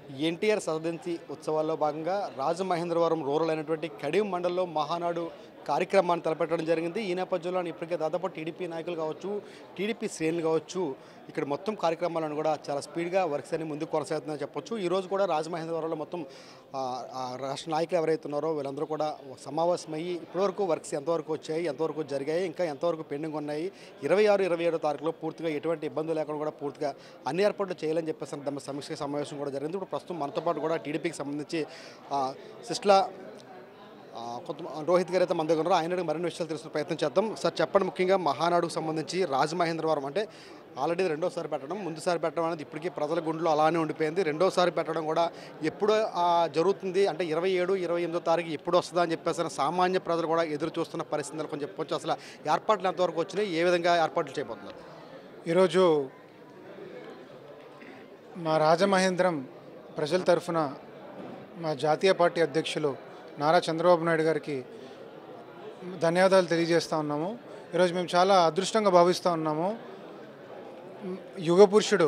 ఎన్టీఆర్ సదయంతి ఉత్సవాల్లో భాగంగా రాజమహేంద్రవరం రూరల్ అయినటువంటి కడియం మండలంలో మహానాడు కార్యక్రమాన్ని తలపెట్టడం జరిగింది ఈ నేపథ్యంలో ఇప్పటికే దాదాపు టీడీపీ నాయకులు కావచ్చు టీడీపీ శ్రేణులు కావచ్చు ఇక్కడ మొత్తం కార్యక్రమాలను కూడా చాలా స్పీడ్గా వర్క్స్ అన్ని ముందుకు కొనసాగుతుందని చెప్పొచ్చు ఈ రోజు కూడా రాజమహేంద్రవరంలో మొత్తం ఆ, ఆ రాష్ట్ర నాయకులు ఎవరైతే ఉన్నారో వీళ్ళందరూ కూడా సమావేశమయ్యి ఇప్పటివరకు వర్క్స్ ఎంతవరకు వచ్చాయి ఎంతవరకు జరిగాయి ఇంకా ఎంతవరకు పెండింగ్ ఉన్నాయి ఇరవై ఆరు ఇరవై ఏడో తారీఖులో పూర్తిగా ఎటువంటి ఇబ్బందులు లేకుండా కూడా పూర్తిగా అన్ని ఏర్పాట్లు చేయాలని చెప్పేసి తమ సమీక్ష సమావేశం కూడా జరిగింది ఇప్పుడు ప్రస్తుతం మనతో పాటు కూడా టీడీపీకి సంబంధించి ఆ, సిస్లా ఆ, కొంత రోహిత్ గారు అయితే మన దగ్గర ఉన్నారు ఆయన అడిగి మరిన్ని విషయాలు తెలుసుకునే ప్రయత్నం చేద్దాం సార్ చెప్పండి ముఖ్యంగా మహానాడుకు సంబంధించి రాజమహేంద్రవరం అంటే ఆల్రెడీ రెండోసారి పెట్టడం ముందుసారి పెట్టడం అనేది ఇప్పటికీ ప్రజల గుండెలో అలానే ఉండిపోయింది రెండోసారి పెట్టడం కూడా ఎప్పుడు ఆ, జరుగుతుంది అంటే ఇరవై ఏడు ఇరవై ఎనిమిదో తారీఖు ఎప్పుడు వస్తుందా అని చెప్పేసి సామాన్య ప్రజలు కూడా ఎదురు చూస్తున్న పరిస్థితులు కొంచెం చెప్పొచ్చు అసలు ఏర్పాట్లు ఎంతవరకు వచ్చినాయి ఏ విధంగా ఏర్పాట్లు చేయబోతున్నారు ఈరోజు మా రాజమహేంద్రం ప్రజల తరఫున మా జాతీయ పార్టీ అధ్యక్షులు నారా చంద్రబాబు నాయుడు గారికి ధన్యవాదాలు తెలియజేస్తూ ఉన్నాము ఈరోజు మేము చాలా అదృష్టంగా భావిస్తూ ఉన్నాము యుగ పురుషుడు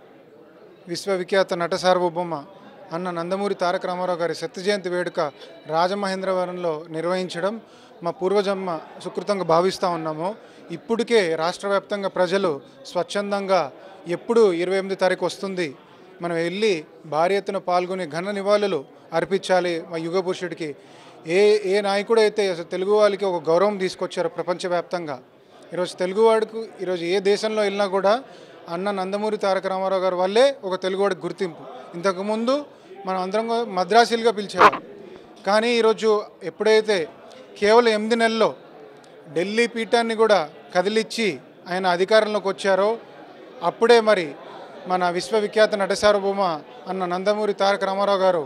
విశ్వవిఖ్యాత నట సార్వభౌమ అన్న నందమూరి తారక రామారావు గారి సత్య జయంతి వేడుక రాజమహేంద్రవరంలో నిర్వహించడం మా పూర్వజన్మ సుకృతంగా భావిస్తూ ఉన్నాము ఇప్పటికే రాష్ట్ర వ్యాప్తంగా ప్రజలు స్వచ్ఛందంగా ఎప్పుడు ఇరవై ఎనిమిది తారీఖు వస్తుంది మనం వెళ్ళి భారీ ఎత్తున పాల్గొని ఘన నివాళులు అర్పించాలి మా యుగ పురుషుడికి ఏ ఏ నాయకుడు అయితే అసలు తెలుగు వాళ్ళకి ఒక గౌరవం తీసుకొచ్చారో ప్రపంచవ్యాప్తంగా ఈరోజు తెలుగువాడికి ఈరోజు ఏ దేశంలో వెళ్ళినా కూడా అన్న నందమూరి తారక రామారావు గారి వల్లే ఒక తెలుగువాడికి గుర్తింపు ఇంతకుముందు మనం అందరం కూడా మద్రాసీలుగా పిలిచేవారు కానీ ఈరోజు ఎప్పుడైతే కేవలం ఎనిమిది నెలల్లో ఢిల్లీ పీఠాన్ని కూడా కదిలిచ్చి ఆయన అధికారంలోకి వచ్చారో అప్పుడే మరి మన విశ్వవిఖ్యాత నటసార్వభౌమ అన్న నందమూరి తారక రామారావు గారు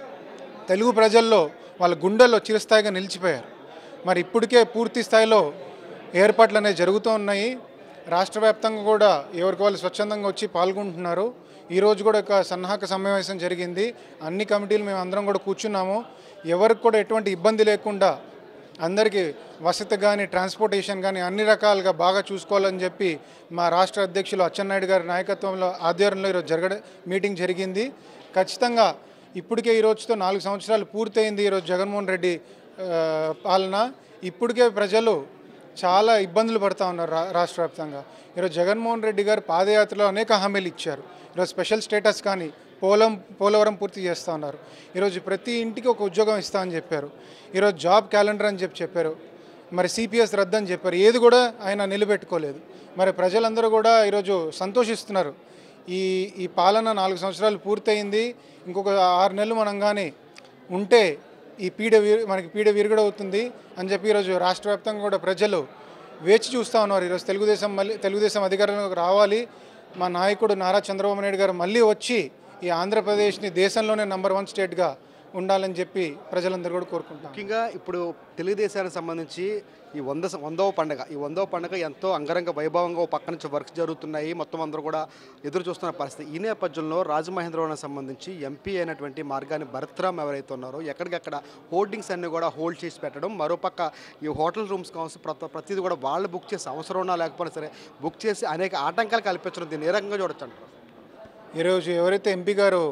తెలుగు ప్రజల్లో వాళ్ళ గుండెల్లో చిరస్థాయిగా నిలిచిపోయారు మరి ఇప్పటికే పూర్తి స్థాయిలో ఏర్పాట్లు అనేవి జరుగుతూ ఉన్నాయి రాష్ట్ర వ్యాప్తంగా కూడా ఎవరికి వాళ్ళు స్వచ్ఛందంగా వచ్చి పాల్గొంటున్నారు ఈరోజు కూడా ఒక సన్నాహక సమావేశం జరిగింది అన్ని కమిటీలు మేము అందరం కూడా కూర్చున్నాము ఎవరికి కూడా ఎటువంటి ఇబ్బంది లేకుండా అందరికీ వసతి కానీ ట్రాన్స్పోర్టేషన్ కానీ అన్ని రకాలుగా బాగా చూసుకోవాలని చెప్పి మా రాష్ట్ర అధ్యక్షులు అచ్చెన్నాయుడు గారి నాయకత్వంలో ఆధ్వర్యంలో ఈరోజు జరగ మీటింగ్ జరిగింది ఖచ్చితంగా ఇప్పటికే ఈ రోజుతో నాలుగు సంవత్సరాలు పూర్తయింది ఈరోజు జగన్మోహన్ రెడ్డి ఆ, పాలన ఇప్పటికే ప్రజలు చాలా ఇబ్బందులు పడుతూ ఉన్నారు రా రాష్ట్ర వ్యాప్తంగా ఈరోజు జగన్మోహన్ రెడ్డి గారు పాదయాత్రలో అనేక హామీలు ఇచ్చారు ఈరోజు స్పెషల్ స్టేటస్ కానీ పోలం పోలవరం పూర్తి చేస్తూ ఉన్నారు ఈరోజు ప్రతి ఇంటికి ఒక ఉద్యోగం ఇస్తా అని చెప్పారు ఈరోజు జాబ్ క్యాలెండర్ అని చెప్పి చెప్పారు మరి సిపిఎస్ రద్దు అని చెప్పారు ఏది కూడా ఆయన నిలబెట్టుకోలేదు మరి ప్రజలందరూ కూడా ఈరోజు సంతోషిస్తున్నారు ఈ ఈ పాలన నాలుగు సంవత్సరాలు పూర్తయింది ఇంకొక ఆరు నెలలు మనం కానీ ఉంటే ఈ పీడ వీరు మనకి పీడ విరుగుడు అవుతుంది అని చెప్పి ఈరోజు రాష్ట్ర వ్యాప్తంగా కూడా ప్రజలు వేచి చూస్తూ ఉన్నారు ఈరోజు తెలుగుదేశం మళ్ళీ తెలుగుదేశం అధికారంలోకి రావాలి మా నాయకుడు నారా చంద్రబాబు నాయుడు గారు మళ్ళీ వచ్చి ఈ ఆంధ్రప్రదేశ్ని దేశంలోనే నంబర్ వన్ స్టేట్గా ఉండాలని చెప్పి ప్రజలందరూ కూడా కోరుకుంటాం ముఖ్యంగా ఇప్పుడు తెలుగుదేశానికి సంబంధించి ఈ వంద స- వందవ పండుగ ఈ వందవ పండుగ ఎంతో అంగరంగ వైభవంగా ఓ పక్క నుంచి వర్క్స్ జరుగుతున్నాయి మొత్తం అందరూ కూడా ఎదురు చూస్తున్న పరిస్థితి ఈ నేపథ్యంలో రాజమహేంద్రవరం సంబంధించి ఎంపీ అయినటువంటి మార్గాన్ని భరత్రామ్ ఎవరైతే ఉన్నారో ఎక్కడికక్కడ హోర్డింగ్స్ అన్ని కూడా హోల్డ్ చేసి పెట్టడం మరోపక్క ఈ హోటల్ రూమ్స్ కావచ్చు ప్రతి ప్రతిదీ కూడా వాళ్ళు బుక్ చేసి అవసరం ఉన్నా లేకపోయినా సరే బుక్ చేసి అనేక ఆటంకాలు కల్పించడం దీన్ని ఏ రకంగా చూడొచ్చు అంటారు ఈరోజు ఎవరైతే ఎంపీ గారు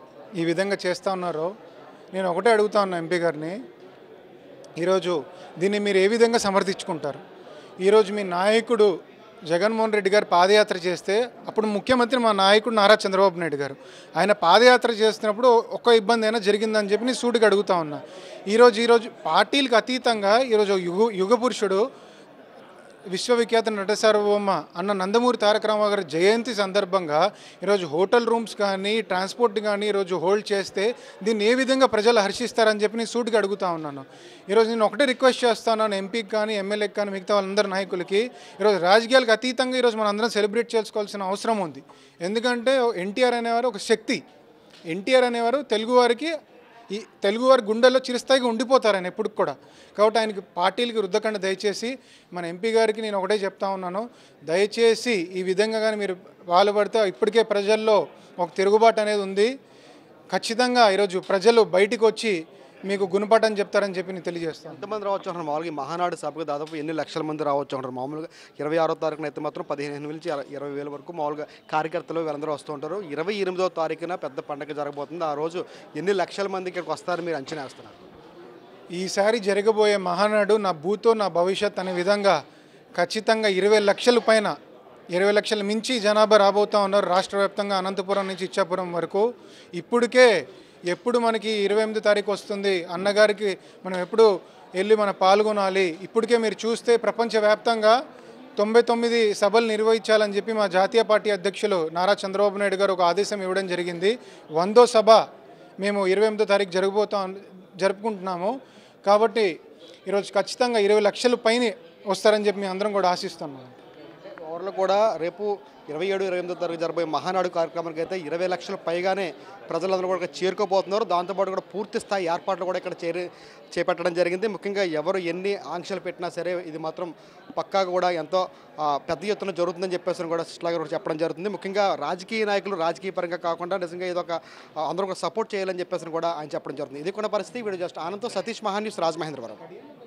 ఈ విధంగా చేస్తూ ఉన్నారో నేను ఒకటే అడుగుతా ఉన్నా ఎంపీ గారిని ఈరోజు దీన్ని మీరు ఏ విధంగా సమర్థించుకుంటారు ఈరోజు మీ నాయకుడు జగన్మోహన్ రెడ్డి గారు పాదయాత్ర చేస్తే అప్పుడు ముఖ్యమంత్రి మా నాయకుడు నారా చంద్రబాబు నాయుడు గారు ఆయన పాదయాత్ర చేస్తున్నప్పుడు ఒక్క ఇబ్బంది అయినా జరిగిందని చెప్పి నేను సూటిగా అడుగుతా ఉన్నా ఈరోజు ఈరోజు పార్టీలకు అతీతంగా ఈరోజు యుగ యుగ పురుషుడు విశ్వవిఖ్యాత నట సార్వభౌమ అన్న నందమూరి తారక రామారావు గారి జయంతి సందర్భంగా ఈరోజు హోటల్ రూమ్స్ కానీ ట్రాన్స్పోర్ట్ కానీ ఈరోజు హోల్డ్ చేస్తే దీన్ని ఏ విధంగా ప్రజలు హర్షిస్తారని చెప్పి నేను సూటిగా అడుగుతా ఉన్నాను ఈరోజు నేను ఒకటే రిక్వెస్ట్ చేస్తున్నాను ఎంపీకి కానీ ఎమ్మెల్యేకి కానీ మిగతా వాళ్ళందరి నాయకులకి ఈరోజు రాజకీయాలకు అతీతంగా ఈరోజు మనం అందరం సెలబ్రేట్ చేసుకోవాల్సిన అవసరం ఉంది ఎందుకంటే ఎన్టీఆర్ అనేవారు ఒక శక్తి ఎన్టీఆర్ అనేవారు తెలుగువారికి ఈ తెలుగువారి గుండెల్లో చిరస్థాయిగా ఉండిపోతారు ఆయన ఎప్పుడు కూడా కాబట్టి ఆయనకి పార్టీలకి రుద్దకండి దయచేసి మన ఎంపీ గారికి నేను ఒకటే చెప్తా ఉన్నాను దయచేసి ఈ విధంగా కానీ మీరు వాళ్ళు పడితే ఇప్పటికే ప్రజల్లో ఒక తిరుగుబాటు అనేది ఉంది ఖచ్చితంగా ఈరోజు ప్రజలు బయటికి వచ్చి మీకు గుణపాఠం చెప్తారని చెప్పి నేను తెలియజేస్తాను ఎంతమంది రావచ్చు అంటారు మామూలుగా ఈ మహానాడు సభకు దాదాపు ఎన్ని లక్షల మంది రావచ్చు అంటారు మామూలుగా ఇరవై ఆరో తారీఖున అయితే మాత్రం పదిహేను నుంచి ఇర- ఇరవై వేల వరకు మామూలుగా కార్యకర్తలు వీళ్ళందరూ వస్తూ ఉంటారు ఇరవై ఎనిమిదో తారీఖున పెద్ద పండగ జరగబోతుంది ఆ రోజు ఎన్ని లక్షల మంది ఇక్కడికి వస్తారు మీరు అంచనా వేస్తున్నారు ఈసారి జరగబోయే మహానాడు నా భూతో నా భవిష్యత్ అనే విధంగా ఖచ్చితంగా ఇరవై లక్షల పైన ఇరవై లక్షల మించి జనాభా రాబోతూ ఉన్నారు రాష్ట్ర వ్యాప్తంగా అనంతపురం నుంచి ఇచ్చాపురం వరకు ఇప్పటికే ఎప్పుడు మనకి ఇరవై ఎనిమిది తారీఖు వస్తుంది అన్నగారికి మనం ఎప్పుడు వెళ్ళి మనం పాల్గొనాలి ఇప్పటికే మీరు చూస్తే ప్రపంచవ్యాప్తంగా తొంభై తొమ్మిది సభలు నిర్వహించాలని చెప్పి మా జాతీయ పార్టీ అధ్యక్షులు నారా చంద్రబాబు నాయుడు గారు ఒక ఆదేశం ఇవ్వడం జరిగింది వందో సభ మేము ఇరవై ఎనిమిదో తారీఖు జరగబోతాం జరుపుకుంటున్నాము కాబట్టి ఈరోజు ఖచ్చితంగా ఇరవై లక్షల పైన వస్తారని చెప్పి మేము అందరం కూడా ఆశిస్తున్నాము ఓవర్లో కూడా రేపు ఇరవై ఏడు ఇరవై ఎనిమిదో తారీఖు జరగబోయే మహానాడు కార్యక్రమానికి అయితే ఇరవై లక్షల పైగానే ప్రజలందరూ కూడా ఇక్కడ చేరుకోబోతున్నారు దాంతోపాటు కూడా పూర్తి స్థాయి ఏర్పాట్లు కూడా ఇక్కడ చేరి చేపట్టడం జరిగింది ముఖ్యంగా ఎవరు ఎన్ని ఆంక్షలు పెట్టినా సరే ఇది మాత్రం పక్కాగా కూడా ఎంతో ఆ, పెద్ద ఎత్తున జరుగుతుందని చెప్పేసి కూడా సిస్లా గారు చెప్పడం జరుగుతుంది ముఖ్యంగా రాజకీయ నాయకులు రాజకీయ పరంగా కాకుండా నిజంగా ఇది ఒక ఆ, అందరూ కూడా సపోర్ట్ చేయాలని చెప్పేసి కూడా ఆయన చెప్పడం జరుగుతుంది ఇది కూడా పరిస్థితి వీడు జస్ట్ ఆనంద్ సతీష్ మహాన్యూస్ రాజమహేంద్రవరం